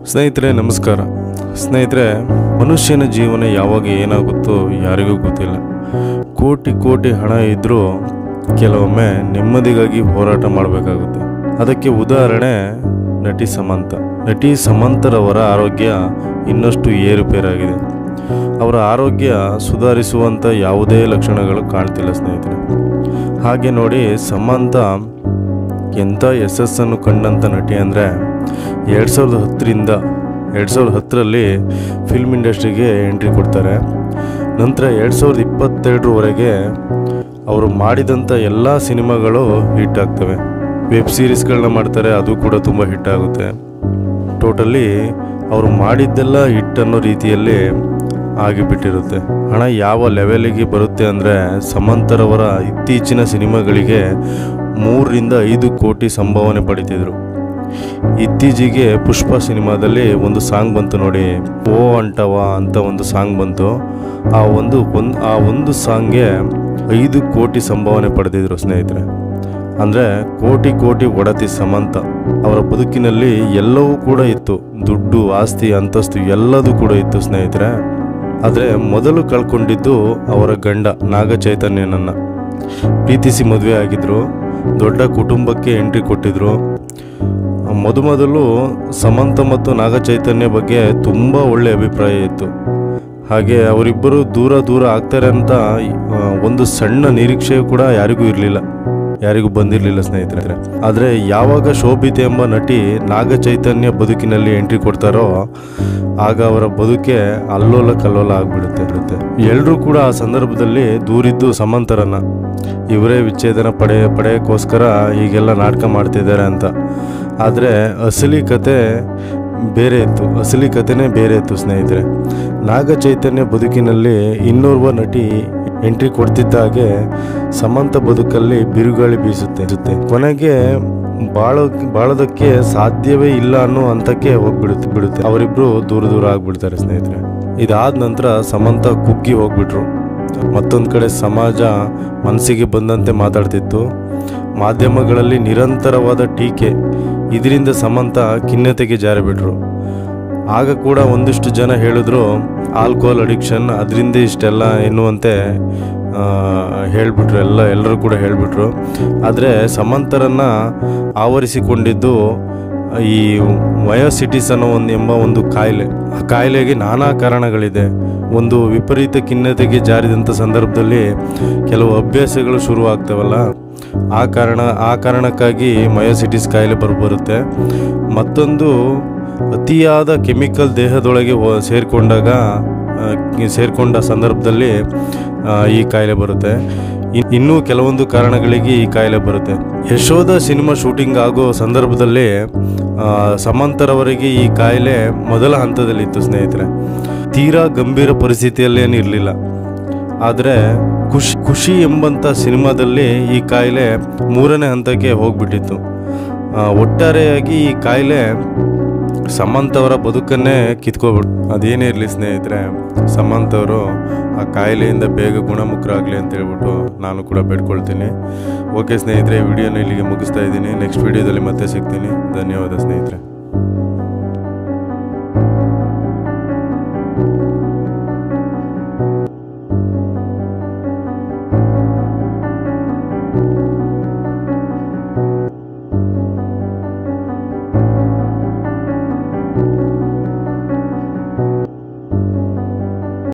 ಸ್ನೇಹಿತರೆ ನಮಸ್ಕಾರ ಸ್ನೇಹಿತರೆ ಮನುಷ್ಯನ ಜೀವನ ಯಾವಾಗ ಏನಾಗುತ್ತೋ ಯಾರಿಗೂ ಗೊತ್ತಿಲ್ಲ ಕೋಟಿ ಕೋಟಿ ಹಣ ಇದ್ದರೂ ಕೆಲವೊಮ್ಮೆ ನೆಮ್ಮದಿಗಾಗಿ ಹೋರಾಟ ಮಾಡಬೇಕಾಗುತ್ತೆ ಅದಕ್ಕೆ ಉದಾಹರಣೆ ನಟಿ ಸಮಂತ ನಟಿ ಸಮಂತರವರ ಆರೋಗ್ಯ ಇನ್ನಷ್ಟು ಏರುಪೇರಾಗಿದೆ ಅವರ ಆರೋಗ್ಯ ಸುಧಾರಿಸುವಂಥ ಯಾವುದೇ ಲಕ್ಷಣಗಳು ಕಾಣ್ತಿಲ್ಲ ಸ್ನೇಹಿತರೆ ಹಾಗೆ ನೋಡಿ ಸಮಂತ ಎಂಥ ಯಶಸ್ಸನ್ನು ಕಂಡಂಥ ನಟಿ ಅಂದರೆ ಎರಡು ಸಾವಿರದ ಹತ್ತರಿಂದ ಎರಡು ಸಾವಿರದ ಹತ್ತರಲ್ಲಿ ಫಿಲ್ಮ್ ಇಂಡಸ್ಟ್ರಿಗೆ ಎಂಟ್ರಿ ಕೊಡ್ತಾರೆ ನಂತರ ಎರಡು ಸಾವಿರದ ಇಪ್ಪತ್ತೆರಡರವರೆಗೆ ಅವರು ಮಾಡಿದಂಥ ಎಲ್ಲ ಸಿನಿಮಾಗಳು ಹಿಟ್ ಆಗ್ತವೆ ವೆಬ್ ಸೀರೀಸ್ಗಳನ್ನ ಮಾಡ್ತಾರೆ ಅದು ಕೂಡ ತುಂಬ ಹಿಟ್ ಆಗುತ್ತೆ ಟೋಟಲಿ ಅವರು ಮಾಡಿದ್ದೆಲ್ಲ ಹಿಟ್ ಅನ್ನೋ ರೀತಿಯಲ್ಲಿ ಆಗಿಬಿಟ್ಟಿರುತ್ತೆ ಹಣ ಯಾವ ಲೆವೆಲಿಗೆ ಬರುತ್ತೆ ಅಂದರೆ ಸಮಂತರವರ ಇತ್ತೀಚಿನ ಸಿನಿಮಾಗಳಿಗೆ ಮೂರರಿಂದ ಐದು ಕೋಟಿ ಸಂಭಾವನೆ ಪಡಿತಿದ್ರು ಇತ್ತೀಚೆಗೆ ಪುಷ್ಪ ಸಿನಿಮಾದಲ್ಲಿ ಒಂದು ಸಾಂಗ್ ಬಂತು ನೋಡಿ ಓ ಅಂಟವ ಅಂತ ಒಂದು ಸಾಂಗ್ ಬಂತು ಆ ಒಂದು ಒಂದು ಆ ಒಂದು ಸಾಂಗ್ಗೆ ಐದು ಕೋಟಿ ಸಂಭಾವನೆ ಪಡೆದಿದ್ರು ಸ್ನೇಹಿತರೆ ಅಂದರೆ ಕೋಟಿ ಕೋಟಿ ಒಡತಿ ಸಮಂತ ಅವರ ಬದುಕಿನಲ್ಲಿ ಎಲ್ಲವೂ ಕೂಡ ಇತ್ತು ದುಡ್ಡು ಆಸ್ತಿ ಅಂತಸ್ತು ಎಲ್ಲದೂ ಕೂಡ ಇತ್ತು ಸ್ನೇಹಿತರೆ ಆದರೆ ಮೊದಲು ಕಳ್ಕೊಂಡಿದ್ದು ಅವರ ಗಂಡ ನಾಗ ಚೈತನ್ಯನನ್ನು ಪ್ರೀತಿಸಿ ಮದುವೆ ಆಗಿದ್ರು ದೊಡ್ಡ ಕುಟುಂಬಕ್ಕೆ ಎಂಟ್ರಿ ಕೊಟ್ಟಿದ್ರು ಮೊದಮೊದಲು ಸಮಂತ ಮತ್ತು ನಾಗ ಚೈತನ್ಯ ಬಗ್ಗೆ ತುಂಬ ಒಳ್ಳೆ ಅಭಿಪ್ರಾಯ ಇತ್ತು ಹಾಗೆ ಅವರಿಬ್ಬರು ದೂರ ದೂರ ಆಗ್ತಾರೆ ಅಂತ ಆ, ಒಂದು ಸಣ್ಣ ನಿರೀಕ್ಷೆ ಕೂಡ ಯಾರಿಗೂ ಇರಲಿಲ್ಲ ಯಾರಿಗೂ ಬಂದಿರಲಿಲ್ಲ ಸ್ನೇಹಿತರೆ ಆದರೆ ಯಾವಾಗ ಶೋಭಿತೆ ಎಂಬ ನಟಿ ನಾಗ ಚೈತನ್ಯ ಬದುಕಿನಲ್ಲಿ ಎಂಟ್ರಿ ಕೊಡ್ತಾರೋ ಆಗ ಅವರ ಬದುಕೆ ಅಲ್ಲೋಲ ಕಲ್ಲೋಲ ಆಗ್ಬಿಡುತ್ತೆ ಇರುತ್ತೆ ಎಲ್ಲರೂ ಕೂಡ ಆ ಸಂದರ್ಭದಲ್ಲಿ ದೂರಿದ್ದು ಸಮಂತರನ್ನ ಇವರೇ ವಿಚ್ಛೇದನ ಪಡೆ ಪಡೆಯೋಕ್ಕೋಸ್ಕರ ಹೀಗೆಲ್ಲ ನಾಟಕ ಮಾಡ್ತಿದ್ದಾರೆ ಅಂತ ಆದರೆ ಅಸಲಿ ಕತೆ ಬೇರೆ ಇತ್ತು ಅಸಲಿ ಕತೆನೇ ಬೇರೆ ಇತ್ತು ಸ್ನೇಹಿತರೆ ನಾಗ ಚೈತನ್ಯ ಬದುಕಿನಲ್ಲಿ ಇನ್ನೋರ್ವ ನಟಿ ಎಂಟ್ರಿ ಕೊಡ್ತಿದ್ದ ಹಾಗೆ ಸಮಂತ ಬದುಕಲ್ಲಿ ಬಿರುಗಾಳಿ ಬೀಸುತ್ತೆ ಇರುತ್ತೆ. ಕೊನೆಗೆ ಬಾಳ ಬಾಳೋದಕ್ಕೆ ಸಾಧ್ಯವೇ ಇಲ್ಲ ಅನ್ನೋ ಹಂತಕ್ಕೆ ಹೋಗ್ಬಿಡುತ್ತೆ ಬಿಡುತ್ತೆ ಅವರಿಬ್ರು ದೂರ ದೂರ ಆಗ್ಬಿಡ್ತಾರೆ ಸ್ನೇಹಿತರೆ ಇದಾದ ನಂತರ ಸಮಂತ ಕುಗ್ಗಿ ಹೋಗ್ಬಿಟ್ರು ಮತ್ತೊಂದು ಕಡೆ ಸಮಾಜ ಮನಸ್ಸಿಗೆ ಬಂದಂತೆ ಮಾತಾಡ್ತಿತ್ತು ಮಾಧ್ಯಮಗಳಲ್ಲಿ ನಿರಂತರವಾದ ಟೀಕೆ ಇದರಿಂದ ಸಮಂತ ಖಿನ್ನತೆಗೆ ಜಾರಿಬಿಟ್ರು ಆಗ ಕೂಡ ಒಂದಿಷ್ಟು ಜನ ಹೇಳಿದ್ರು ಆಲ್ಕೋಹಾಲ್ ಅಡಿಕ್ಷನ್ ಅದರಿಂದ ಇಷ್ಟೆಲ್ಲ ಎನ್ನುವಂತೆ ಆ, ಹೇಳ್ಬಿಟ್ರು ಎಲ್ಲ ಎಲ್ಲರೂ ಕೂಡ ಹೇಳಿಬಿಟ್ರು ಆದರೆ ಸಮಂತರನ್ನು ಆವರಿಸಿಕೊಂಡಿದ್ದು ಈ ವಯೋಸಿಟಿಸ್ ಅನ್ನೋ ಒಂದು ಎಂಬ ಒಂದು ಕಾಯಿಲೆ ಆ ಕಾಯಿಲೆಗೆ ನಾನಾ ಕಾರಣಗಳಿದೆ ಒಂದು ವಿಪರೀತ ಖಿನ್ನತೆಗೆ ಜಾರಿದಂಥ ಸಂದರ್ಭದಲ್ಲಿ ಕೆಲವು ಅಭ್ಯಾಸಗಳು ಶುರು ಆಗ್ತವಲ್ಲ ಆ ಕಾರಣ ಆ ಕಾರಣಕ್ಕಾಗಿ ಮಯೋಸಿಟಿಸ್ ಕಾಯಿಲೆ ಬರುತ್ತೆ ಮತ್ತೊಂದು ಅತಿಯಾದ ಕೆಮಿಕಲ್ ದೇಹದೊಳಗೆ ಹೋ- ಸೇರಿಕೊಂಡಾಗ ಆ, ಕಿ- ಸೇರಿಕೊಂಡ ಸಂದರ್ಭದಲ್ಲಿ ಆ, ಈ ಕಾಯಿಲೆ ಬರುತ್ತೆ ಇನ್- ಇನ್ನೂ ಕೆಲವೊಂದು ಕಾರಣಗಳಿಗೆ ಈ ಕಾಯಿಲೆ ಬರುತ್ತೆ ಯಶೋಧ ಸಿನಿಮಾ ಶೂಟಿಂಗ್ ಆಗೋ ಸಂದರ್ಭದಲ್ಲಿ ಆ, ಸಮಂತರವರಿಗೆ ಈ ಕಾಯಿಲೆ ಮೊದಲ ಹಂತದಲ್ಲಿತ್ತು ಸ್ನೇಹಿತರೆ ತೀರಾ ಗಂಭೀರ ಪರಿಸ್ಥಿತಿಯಲ್ಲೇನು ಇರಲಿಲ್ಲ ಆದರೆ ಖುಷಿ ಖುಷಿ ಎಂಬಂಥ ಸಿನಿಮಾದಲ್ಲಿ ಈ ಕಾಯಿಲೆ ಮೂರನೇ ಹಂತಕ್ಕೆ ಹೋಗ್ಬಿಟ್ಟಿತ್ತು ಆ, ಒಟ್ಟಾರೆಯಾಗಿ ಈ ಕಾಯಿಲೆ ಸಮಂತ್ ಅವರ ಬದುಕನ್ನೇ ಕಿತ್ಕೊಬಿಟ್ಟು ಅದೇನೇ ಇರಲಿ ಸ್ನೇಹಿತರೆ ಸಮಂತ್ ಅವರು ಆ ಕಾಯಿಲೆಯಿಂದ ಬೇಗ ಗುಣಮುಖರಾಗಲಿ ಅಂತ ಹೇಳ್ಬಿಟ್ಟು ನಾನು ಕೂಡ ಬೇಡ್ಕೊಳ್ತೀನಿ ಓಕೆ ಸ್ನೇಹಿತರೆ ಈ ವಿಡಿಯೋನ ಇಲ್ಲಿಗೆ ಮುಗಿಸ್ತಾ ಇದ್ದೀನಿ ನೆಕ್ಸ್ಟ್ ವಿಡಿಯೋದಲ್ಲಿ ಮತ್ತೆ ಸಿಗ್ತೀನಿ ಧನ್ಯವಾದ ಸ್ನೇಹಿತರೆ